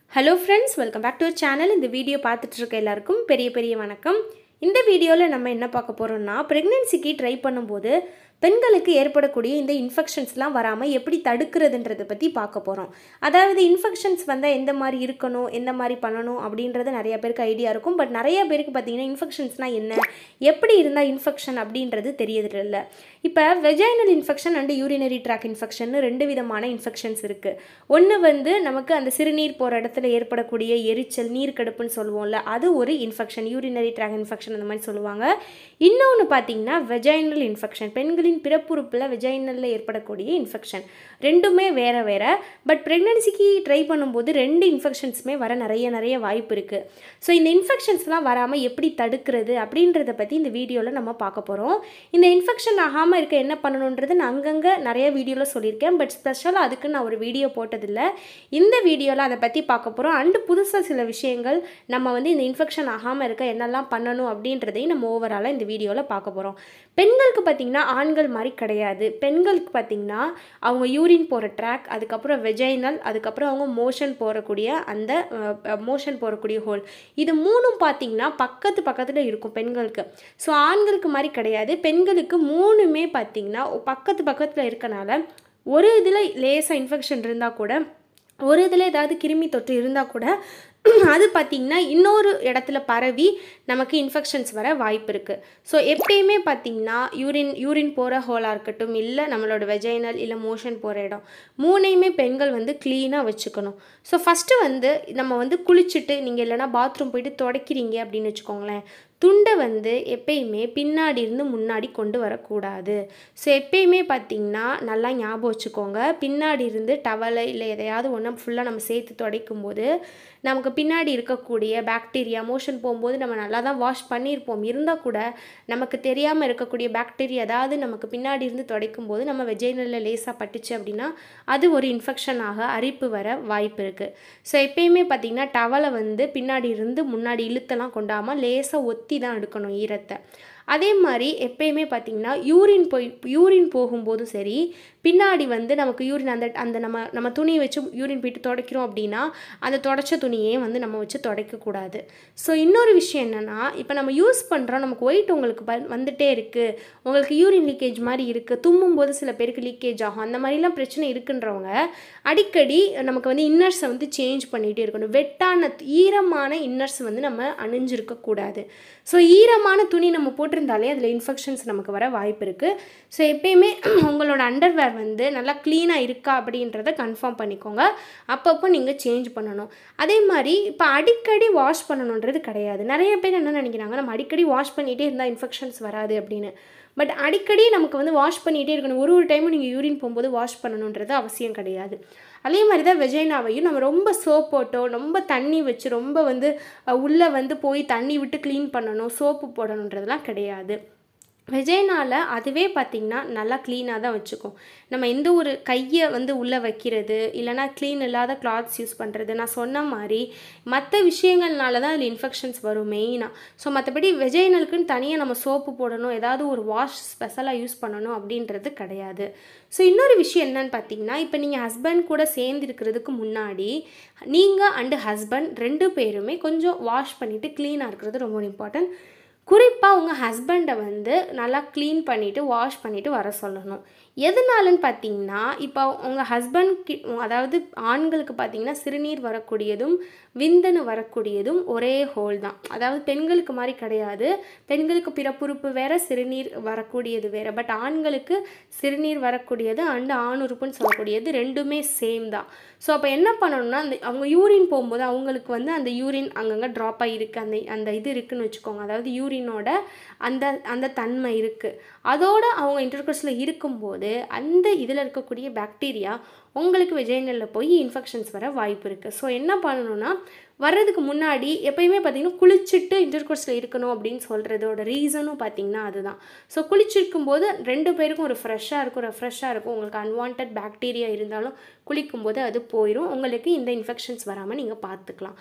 hello friends welcome back to channel இந்த video பார்த்துட்டு இருக்க எல்லாருக்கும் பெரிய பெரிய வணக்கம் இந்த வீடியோவில் நம்ம என்ன பார்க்க போகிறோம்னா ப்ரெக்னென்சிக்கு ட்ரை பண்ணும்போது பெண்களுக்கு ஏற்படக்கூடிய இந்த இன்ஃபெக்ஷன்ஸ்லாம் வராமல் எப்படி தடுக்கிறதுன்றதை பற்றி பார்க்க போகிறோம் அதாவது இன்ஃபெக்ஷன்ஸ் வந்தால் எந்த மாதிரி இருக்கணும் எந்த மாதிரி பண்ணணும் அப்படின்றது நிறைய பேருக்கு ஐடியா இருக்கும் பட் நிறைய பேருக்கு பார்த்தீங்கன்னா இன்ஃபெக்ஷன்ஸ்னால் என்ன எப்படி இருந்தால் இன்ஃபெக்ஷன் அப்படின்றது தெரியறதில்ல இப்போ vaginal infection and urinary tract infection ரெண்டு விதமான இன்ஃபெக்ஷன்ஸ் இருக்குது ஒன்று வந்து நமக்கு அந்த சிறுநீர் போகிற இடத்துல ஏற்படக்கூடிய எரிச்சல் நீர் கடுப்புன்னு சொல்லுவோம்ல அது ஒரு இன்ஃபெக்ஷன் யூரினரி ட்ராக் இன்ஃபெக்ஷன் அந்த மாதிரி சொல்லுவாங்க இன்னொன்று பார்த்தீங்கன்னா வெஜைனல் இன்ஃபெக்ஷன் பெண்களின் பிறப்புறுப்பில் வெஜைனலில் ஏற்படக்கூடிய இன்ஃபெக்ஷன் ரெண்டுமே வேறு வேறு பட் ப்ரெக்னன்சிக்கு ட்ரை பண்ணும்போது ரெண்டு இன்ஃபெக்ஷன்ஸுமே வர நிறைய நிறைய வாய்ப்பு இருக்குது ஸோ இந்த இன்ஃபெக்ஷன்ஸ்லாம் வராமல் எப்படி தடுக்கிறது அப்படின்றத பற்றி இந்த வீடியோவில் நம்ம பார்க்க போகிறோம் இந்த இன்ஃபெக்ஷன் ஆகாமல் இருக்க என்ன பண்ணணுன்றது நான் அங்கங்கே நிறைய வீடியோவில் சொல்லியிருக்கேன் பட் ஸ்பெஷலாக அதுக்கு நான் ஒரு வீடியோ போட்டதில்லை இந்த வீடியோவில் அதை பற்றி பார்க்க போகிறோம் அண்டு புதுசாக சில விஷயங்கள் நம்ம வந்து இந்த இன்ஃபெக்ஷன் ஆகாமல் இருக்க என்னெல்லாம் பண்ணணும் அப்படின்றதையும் நம்ம ஓவராலாக இந்த வீடியோவில் பார்க்க போகிறோம் பெண்களுக்கு பார்த்திங்கன்னா ஆண்கள் மாதிரி கிடையாது பெண்களுக்கு பார்த்திங்கன்னா அவங்க யூரின் போகிற ட்ராக் அதுக்கப்புறம் வெஜைனல் அதுக்கப்புறம் அவங்க மோஷன் போகக்கூடிய அந்த மோஷன் போகக்கூடிய ஹோல் இது மூணும் பார்த்திங்கன்னா பக்கத்து பக்கத்தில் இருக்கும் பெண்களுக்கு ஸோ ஆண்களுக்கு மாதிரி கிடையாது பெண்களுக்கு மூணுமே பார்த்திங்கன்னா பக்கத்து பக்கத்தில் இருக்கனால ஒரு இதில் லேசாக இன்ஃபெக்ஷன் இருந்தால் கூட ஒரு இதில் ஏதாவது கிருமி தொற்று இருந்தால் கூட அது பார்த்திங்கன்னா இன்னொரு இடத்துல பரவி நமக்கு இன்ஃபெக்ஷன்ஸ் வர வாய்ப்பு இருக்குது ஸோ எப்பயுமே பார்த்திங்கன்னா யூரின் யூரின் போகிற ஹோலாக இருக்கட்டும் இல்லை நம்மளோட வெஜைனல் இல்லை மோஷன் போகிற இடம் மூணையுமே பெண்கள் வந்து க்ளீனாக வச்சுக்கணும் ஸோ ஃபஸ்ட்டு வந்து நம்ம வந்து குளிச்சுட்டு நீங்கள் இல்லைனா பாத்ரூம் போயிட்டு துடைக்கிறீங்க அப்படின்னு வச்சுக்கோங்களேன் துண்டை வந்து எப்பயுமே பின்னாடி இருந்து முன்னாடி கொண்டு வரக்கூடாது ஸோ எப்பயுமே பார்த்திங்கன்னா நல்லா ஞாபகம் வச்சுக்கோங்க பின்னாடி இருந்து டவலை இல்லை எதையாவது ஒன்று ஃபுல்லாக நம்ம சேர்த்து துடைக்கும் போது நமக்கு பின்னாடி இருக்கக்கூடிய பாக்டீரியா மோஷன் போகும்போது நம்ம நல்லா தான் வாஷ் பண்ணியிருப்போம் இருந்தால் கூட நமக்கு தெரியாமல் இருக்கக்கூடிய பாக்டீரியா ஏதாவது நமக்கு பின்னாடி இருந்து துடைக்கும் போது நம்ம வெஜைனலில் லேசாக பட்டுச்சு அப்படின்னா அது ஒரு இன்ஃபெக்ஷன் ஆக அரிப்பு வர வாய்ப்பு இருக்குது ஸோ எப்பயுமே பார்த்திங்கன்னா டவலை வந்து பின்னாடி இருந்து முன்னாடி இழுத்தெல்லாம் கொண்டாமல் லேசாக ஒத்தி தான் எடுக்கணும் ஈரத்தை அதே மாதிரி எப்பயுமே பார்த்திங்கன்னா யூரின் போய் யூரின் போகும்போதும் சரி பின்னாடி வந்து நமக்கு யூரின் அந்த அந்த நம்ம நம்ம துணியை வச்சு யூரின் போயிட்டு துடைக்கிறோம் அப்படின்னா அந்த தொடச்ச துணியே வந்து நம்ம வச்சு துடைக்கக்கூடாது ஸோ இன்னொரு விஷயம் என்னென்னா இப்போ நம்ம யூஸ் பண்ணுறோம் நமக்கு ஒயிட் உங்களுக்கு ப வந்துட்டே இருக்குது உங்களுக்கு யூரின் லீக்கேஜ் மாதிரி இருக்குது தும்மும் போது சில பேருக்கு லீக்கேஜ் ஆகும் அந்த மாதிரிலாம் பிரச்சனை இருக்குன்றவங்க அடிக்கடி நமக்கு வந்து இன்னர்ஸை வந்து சேஞ்ச் பண்ணிகிட்டே இருக்கணும் வெட்டான ஈரமான இன்னர்ஸ் வந்து நம்ம அணிஞ்சிருக்கக்கூடாது ஸோ ஈரமான துணி நம்ம போட்டிருந்தாலே அதில் இன்ஃபெக்ஷன்ஸ் நமக்கு வர வாய்ப்பு இருக்குது ஸோ எப்பயுமே உங்களோட அண்டர்வேர் வந்து நல்லா க்ளீனாக இருக்கா அப்படின்றத கன்ஃபார்ம் பண்ணிக்கோங்க அப்பப்போ நீங்கள் சேஞ்ச் பண்ணணும் அதே மாதிரி இப்போ அடிக்கடி வாஷ் பண்ணணுன்றது கிடையாது நிறைய பேர் என்ன நினைக்கிறாங்க நம்ம அடிக்கடி வாஷ் பண்ணிகிட்டே இருந்தால் இன்ஃபெக்ஷன்ஸ் வராது அப்படின்னு பட் அடிக்கடி நமக்கு வந்து வாஷ் பண்ணிகிட்டே இருக்கணும் ஒரு ஒரு டைமும் நீங்கள் யூரின் போகும்போது வாஷ் பண்ணணுன்றது அவசியம் கிடையாது அதே மாதிரி தான் வெஜைனாவையும் நம்ம ரொம்ப சோப் போட்டோ ரொம்ப தண்ணி வச்சு ரொம்ப வந்து உள்ளே வந்து போய் தண்ணி விட்டு க்ளீன் பண்ணணும் சோப்பு போடணுன்றதுலாம் கிடையாது வெஜைனால் அதுவே பார்த்திங்கன்னா நல்லா க்ளீனாக தான் வச்சுக்கும் நம்ம எந்த ஒரு கையை வந்து உள்ளே வைக்கிறது இல்லைனா க்ளீன் இல்லாத கிளாத்ஸ் யூஸ் பண்ணுறது நான் சொன்ன மாதிரி மற்ற விஷயங்கள்னால தான் அதில் இன்ஃபெக்ஷன்ஸ் வரும் மெயினாக ஸோ மற்றபடி வெஜைனலுக்குன்னு தனியாக நம்ம சோப்பு போடணும் ஏதாவது ஒரு வாஷ் ஸ்பெஷலாக யூஸ் பண்ணணும் அப்படின்றது கிடையாது ஸோ இன்னொரு விஷயம் என்னன்னு பார்த்தீங்கன்னா இப்போ நீங்கள் ஹஸ்பண்ட் கூட சேர்ந்து இருக்கிறதுக்கு முன்னாடி நீங்கள் அண்டு ஹஸ்பண்ட் ரெண்டு பேருமே கொஞ்சம் வாஷ் பண்ணிவிட்டு க்ளீனாக இருக்கிறது ரொம்ப இம்பார்ட்டன்ட் குறிப்பாக உங்கள் ஹஸ்பண்டை வந்து நல்லா க்ளீன் பண்ணிவிட்டு வாஷ் பண்ணிவிட்டு வர சொல்லணும் எதனாலன்னு பார்த்தீங்கன்னா இப்போ உங்கள் ஹஸ்பண்ட் கி அதாவது ஆண்களுக்கு பார்த்தீங்கன்னா சிறுநீர் வரக்கூடியதும் விந்தணு வரக்கூடியதும் ஒரே ஹோல் தான் அதாவது பெண்களுக்கு மாதிரி கிடையாது பெண்களுக்கு பிறப்புறுப்பு வேறு சிறுநீர் வரக்கூடியது வேறு பட் ஆண்களுக்கு சிறுநீர் வரக்கூடியது அண்டு ஆணுறுப்புன்னு சொல்லக்கூடியது ரெண்டுமே சேம் தான் ஸோ அப்போ என்ன பண்ணணும்னா அந்த அவங்க யூரின் போகும்போது அவங்களுக்கு வந்து அந்த யூரின் அங்கங்கே ட்ராப் ஆகிருக்கு அந்த அந்த இது இருக்குதுன்னு வச்சுக்கோங்க அதாவது யூரினோட அந்த அந்த தன்மை இருக்குது அதோடு அவங்க இன்டர்கோர்ஸில் இருக்கும்போது அந்த இதில் இருக்கக்கூடிய பாக்டீரியா உங்களுக்கு விஜயநலில் போய் இன்ஃபெக்ஷன்ஸ் வர வாய்ப்பு இருக்குது ஸோ என்ன பண்ணணும்னா வர்றதுக்கு முன்னாடி எப்பயுமே பார்த்திங்கன்னா குளிச்சுட்டு இன்டர்கோர்ஸில் இருக்கணும் அப்படின்னு சொல்கிறதோட ரீசனும் பார்த்திங்கன்னா அதுதான் ஸோ குளிச்சிருக்கும் போது ரெண்டு பேருக்கும் ஒரு ஃப்ரெஷ்ஷாக இருக்கும் ரெஃப்ரெஷ்ஷாக இருக்கும் உங்களுக்கு அன்வான்ட் பாக்டீரியா இருந்தாலும் குளிக்கும்போது அது போயிடும் உங்களுக்கு இந்த இன்ஃபெக்ஷன்ஸ் வராமல் நீங்கள் பார்த்துக்கலாம்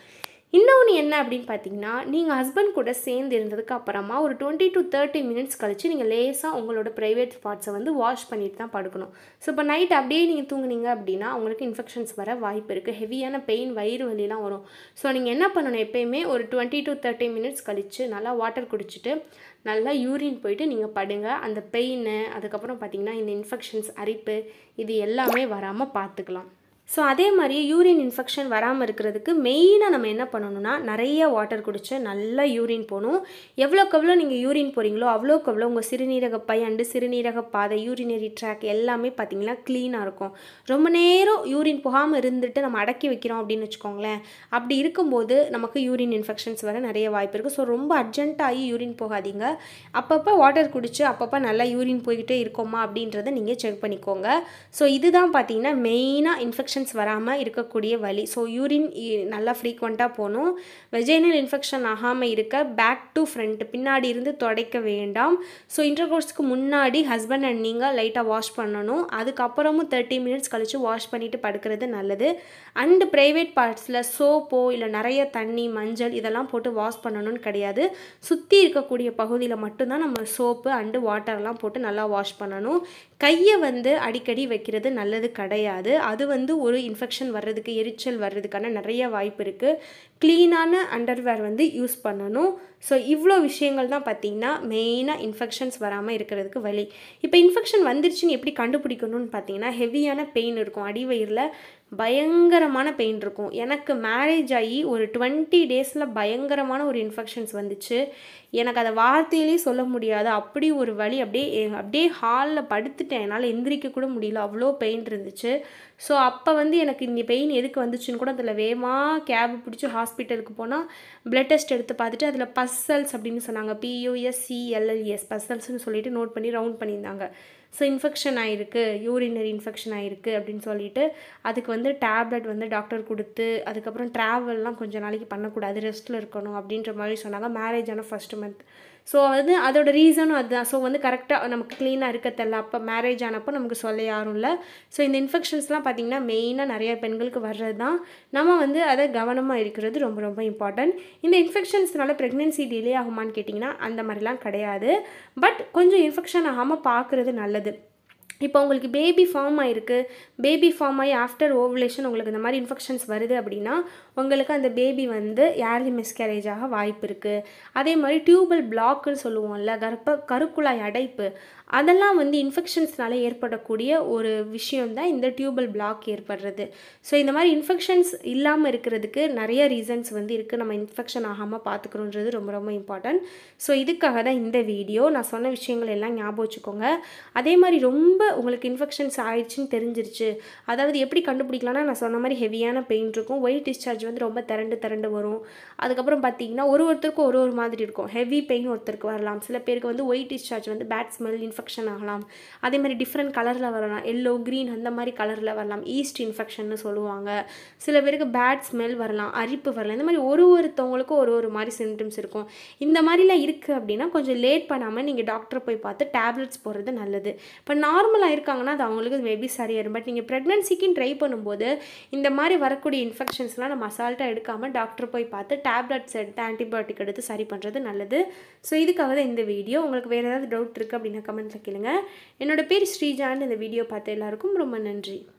இன்னொன்று என்ன அப்படின்னு பார்த்தீங்கன்னா நீங்கள் ஹஸ்பண்ட் கூட சேர்ந்து இருந்ததுக்கு அப்புறமா ஒரு டுவெண்ட்டி டு தேர்ட்டி மினிட்ஸ் கழித்து நீங்கள் லேசாக உங்களோட ப்ரைவேட் பார்ட்ஸை வந்து வாஷ் பண்ணிட்டு தான் படுக்கணும் ஸோ இப்போ நைட் அப்படியே நீங்கள் தூங்குனீங்க அப்படின்னா உங்களுக்கு இன்ஃபெக்ஷன்ஸ் வர வாய்ப்பு இருக்குது ஹெவியான பெயின் வயிறு வலிலாம் வரும் ஸோ நீங்கள் என்ன பண்ணணும் எப்பயுமே ஒரு டுவெண்ட்டி டு தேர்ட்டி மினிட்ஸ் கழித்து நல்லா வாட்டர் குடிச்சிட்டு நல்லா யூரின் போயிட்டு நீங்கள் படுங்க அந்த பெயின் அதுக்கப்புறம் பார்த்தீங்கன்னா இந்த இன்ஃபெக்ஷன்ஸ் அரிப்பு இது எல்லாமே வராமல் பார்த்துக்கலாம் ஸோ அதே மாதிரி யூரின் இன்ஃபெக்ஷன் வராமல் இருக்கிறதுக்கு மெயினாக நம்ம என்ன பண்ணணும்னா நிறைய வாட்டர் குடிச்சு நல்லா யூரின் போகணும் எவ்வளோக்கு எவ்வளோ நீங்கள் யூரின் போகிறீங்களோ அவ்வளோக்கு எவ்வளோ உங்கள் சிறுநீரக பை அண்டு சிறுநீரக பாதை யூரினரி ட்ராக் எல்லாமே பார்த்தீங்கன்னா க்ளீனாக இருக்கும் ரொம்ப நேரம் யூரின் போகாமல் இருந்துட்டு நம்ம அடக்கி வைக்கிறோம் அப்படின்னு வச்சுக்கோங்களேன் அப்படி இருக்கும்போது நமக்கு யூரின் இன்ஃபெக்ஷன்ஸ் வர நிறைய வாய்ப்பு இருக்குது ஸோ ரொம்ப அர்ஜென்ட்டாகி யூரின் போகாதீங்க அப்பப்போ வாட்டர் குடிச்சு அப்பப்போ நல்லா யூரின் போய்கிட்டே இருக்கோமா அப்படின்றத நீங்கள் செக் பண்ணிக்கோங்க ஸோ இதுதான் பார்த்தீங்கன்னா மெயினாக இன்ஃபெக்ஷன் இன்ஃபெக்ஷன்ஸ் வராமல் இருக்கக்கூடிய வழி ஸோ யூரின் நல்லா ஃப்ரீக்வெண்ட்டாக போகணும் வெஜைனல் இன்ஃபெக்ஷன் ஆகாமல் இருக்க பேக் டு ஃப்ரண்ட் பின்னாடி இருந்து துடைக்க வேண்டாம் ஸோ இன்டர்கோர்ஸ்க்கு முன்னாடி ஹஸ்பண்ட் அண்ட் நீங்கள் லைட்டாக வாஷ் பண்ணணும் அதுக்கப்புறமும் தேர்ட்டி மினிட்ஸ் கழித்து வாஷ் பண்ணிவிட்டு படுக்கிறது நல்லது அண்டு ப்ரைவேட் பார்ட்ஸில் சோப்போ இல்லை நிறைய தண்ணி மஞ்சள் இதெல்லாம் போட்டு வாஷ் பண்ணணும்னு கிடையாது சுற்றி இருக்கக்கூடிய பகுதியில் மட்டும்தான் நம்ம சோப்பு அண்டு வாட்டர்லாம் போட்டு நல்லா வாஷ் பண்ணணும் கையை வந்து அடிக்கடி வைக்கிறது நல்லது கிடையாது அது வந்து ஒரு இன்ஃபெக்ஷன் வர்றதுக்கு எரிச்சல் வர்றதுக்கான நிறைய வாய்ப்பு இருக்குது க்ளீனான அண்டர்வேர் வந்து யூஸ் பண்ணணும் ஸோ இவ்வளோ விஷயங்கள் தான் பார்த்திங்கன்னா மெயினாக இன்ஃபெக்ஷன்ஸ் வராமல் இருக்கிறதுக்கு வழி இப்போ இன்ஃபெக்ஷன் வந்துருச்சுன்னு எப்படி கண்டுபிடிக்கணும்னு பார்த்தீங்கன்னா ஹெவியான பெயின் இருக்கும் அடிவயிறில் பயங்கரமான பெயின் இருக்கும் எனக்கு மேரேஜ் ஆகி ஒரு டுவெண்ட்டி டேஸில் பயங்கரமான ஒரு இன்ஃபெக்ஷன்ஸ் வந்துச்சு எனக்கு அதை வார்த்தையிலே சொல்ல முடியாது அப்படி ஒரு வழி அப்படியே அப்படியே ஹாலில் படுத்துட்டேன் என்னால் எந்திரிக்க கூட முடியல அவ்வளோ பெயின் இருந்துச்சு ஸோ அப்போ வந்து எனக்கு இந்த பெயின் எதுக்கு வந்துச்சுன்னு கூட அதில் வேகமாக கேப் பிடிச்சி ஹாஸ்பிட்டலுக்கு போனால் பிளட் டெஸ்ட் எடுத்து பார்த்துட்டு அதில் பஸ்ஸல்ஸ் அப்படின்னு சொன்னாங்க பியூஎஸ்சிஎல்எல்எஸ் பஸ்ஸல்ஸ்னு சொல்லிட்டு நோட் பண்ணி ரவுண்ட் பண்ணியிருந்தாங்க ஸோ இன்ஃபெக்ஷன் ஆகிருக்கு யூரினரி இன்ஃபெக்ஷன் ஆகிருக்கு அப்படின்னு சொல்லிட்டு அதுக்கு வந்து டேப்லெட் வந்து டாக்டர் கொடுத்து அதுக்கப்புறம் ட்ராவல்லாம் கொஞ்சம் நாளைக்கு பண்ணக்கூடாது ரெஸ்ட்டில் இருக்கணும் அப்படின்ற மாதிரி சொன்னாங்க மேரேஜ் ஆன ஃபஸ்ட் மந்த் ஸோ வந்து அதோட ரீசனும் அதுதான் ஸோ வந்து கரெக்டாக நமக்கு க்ளீனாக இருக்க தெரில அப்போ மேரேஜ் ஆனப்போ நமக்கு சொல்ல யாரும் இல்லை ஸோ இந்த இன்ஃபெக்ஷன்ஸ்லாம் பார்த்திங்கன்னா மெயினாக நிறைய பெண்களுக்கு வர்றது தான் நம்ம வந்து அதை கவனமாக இருக்கிறது ரொம்ப ரொம்ப இம்பார்ட்டன்ட் இந்த இன்ஃபெக்ஷன்ஸ்னால ப்ரெக்னென்சி டிலே ஆகுமான்னு கேட்டிங்கன்னா அந்த மாதிரிலாம் கிடையாது பட் கொஞ்சம் இன்ஃபெக்ஷன் ஆகாமல் பார்க்குறது நல்லது இப்போ உங்களுக்கு பேபி ஃபார்ம் ஆகிருக்கு பேபி ஃபார்ம் ஆகி ஆஃப்டர் ஓவலேஷன் உங்களுக்கு இந்த மாதிரி இன்ஃபெக்ஷன்ஸ் வருது அப்படின்னா உங்களுக்கு அந்த பேபி வந்து ஏர்லி மிஸ்கேரேஜ் ஆக வாய்ப்பு இருக்குது அதே மாதிரி டியூபல் பிளாக்குன்னு சொல்லுவோம்ல கர்ப்ப கருக்குழாய் அடைப்பு அதெல்லாம் வந்து இன்ஃபெக்ஷன்ஸ்னால ஏற்படக்கூடிய ஒரு விஷயம் தான் இந்த டியூபல் பிளாக் ஏற்படுறது ஸோ இந்த மாதிரி இன்ஃபெக்ஷன்ஸ் இல்லாமல் இருக்கிறதுக்கு நிறைய ரீசன்ஸ் வந்து இருக்குது நம்ம இன்ஃபெக்ஷன் ஆகாமல் பார்த்துக்கணுன்றது ரொம்ப ரொம்ப இம்பார்ட்டன்ட் ஸோ இதுக்காக தான் இந்த வீடியோ நான் சொன்ன விஷயங்கள் எல்லாம் ஞாபகம் வச்சுக்கோங்க அதே மாதிரி ரொம்ப உங்களுக்கு இன்ஃபெக்ஷன்ஸ் ஆயிடுச்சுன்னு தெரிஞ்சிருச்சு அதாவது எப்படி கண்டுபிடிக்கலாம்னா நான் சொன்ன மாதிரி ஹெவியான பெயின் இருக்கும் ஒயிட் டிஸ்சார்ஜ் வந்து ரொம்ப திரண்டு திரண்டு வரும் அதுக்கப்புறம் பார்த்தீங்கன்னா ஒரு ஒருத்தருக்கும் ஒரு ஒரு மாதிரி இருக்கும் ஹெவி பெயின் ஒருத்தருக்கு வரலாம் சில பேருக்கு வந்து ஒயிட் டிஸ்சார்ஜ் வந்து பேட் ஸ்மெல் இன்ஃபெக்ஷன் ஆகலாம் அதே மாதிரி டிஃப்ரெண்ட் கலரில் வரலாம் எல்லோ க்ரீன் அந்த மாதிரி கலரில் வரலாம் ஈஸ்ட் இன்ஃபெக்ஷன்னு சொல்லுவாங்க சில பேருக்கு பேட் ஸ்மெல் வரலாம் அரிப்பு வரலாம் இந்த மாதிரி ஒரு ஒருத்தவங்களுக்கும் ஒரு ஒரு மாதிரி சிம்டம்ஸ் இருக்கும் இந்த மாதிரிலாம் இருக்குது அப்படின்னா கொஞ்சம் லேட் பண்ணாமல் நீங்கள் டாக்டரை போய் பார்த்து டேப்லெட்ஸ் போடுறது நல்லது இப்போ நார்மலாக இருக்காங்கன்னா அது அவங்களுக்கு மேபி சரியாயிரும் பட் நீங்கள் ப்ரெக்னன்சிக்குன்னு ட்ரை பண்ணும்போது இந்த மாதிரி வரக்கூடிய இன்ஃபெக்ஷன்ஸ்லாம் நம்ம அசால்ட்டாக எடுக்காமல் டாக்டர் போய் பார்த்து டேப்லெட்ஸ் எடுத்து ஆன்டிபயோட்டிக் எடுத்து சரி பண்ணுறது நல்லது ஸோ இதுக்காக தான் இந்த வீடியோ உங்களுக்கு வேறு ஏதாவது டவுட் இருக்குது அப்படின்னா கமெண்ட்டில் கேளுங்க என்னோட பேர் ஸ்ரீஜான் இந்த வீடியோ பார்த்த எல்லாருக்கும் ரொம்ப நன்றி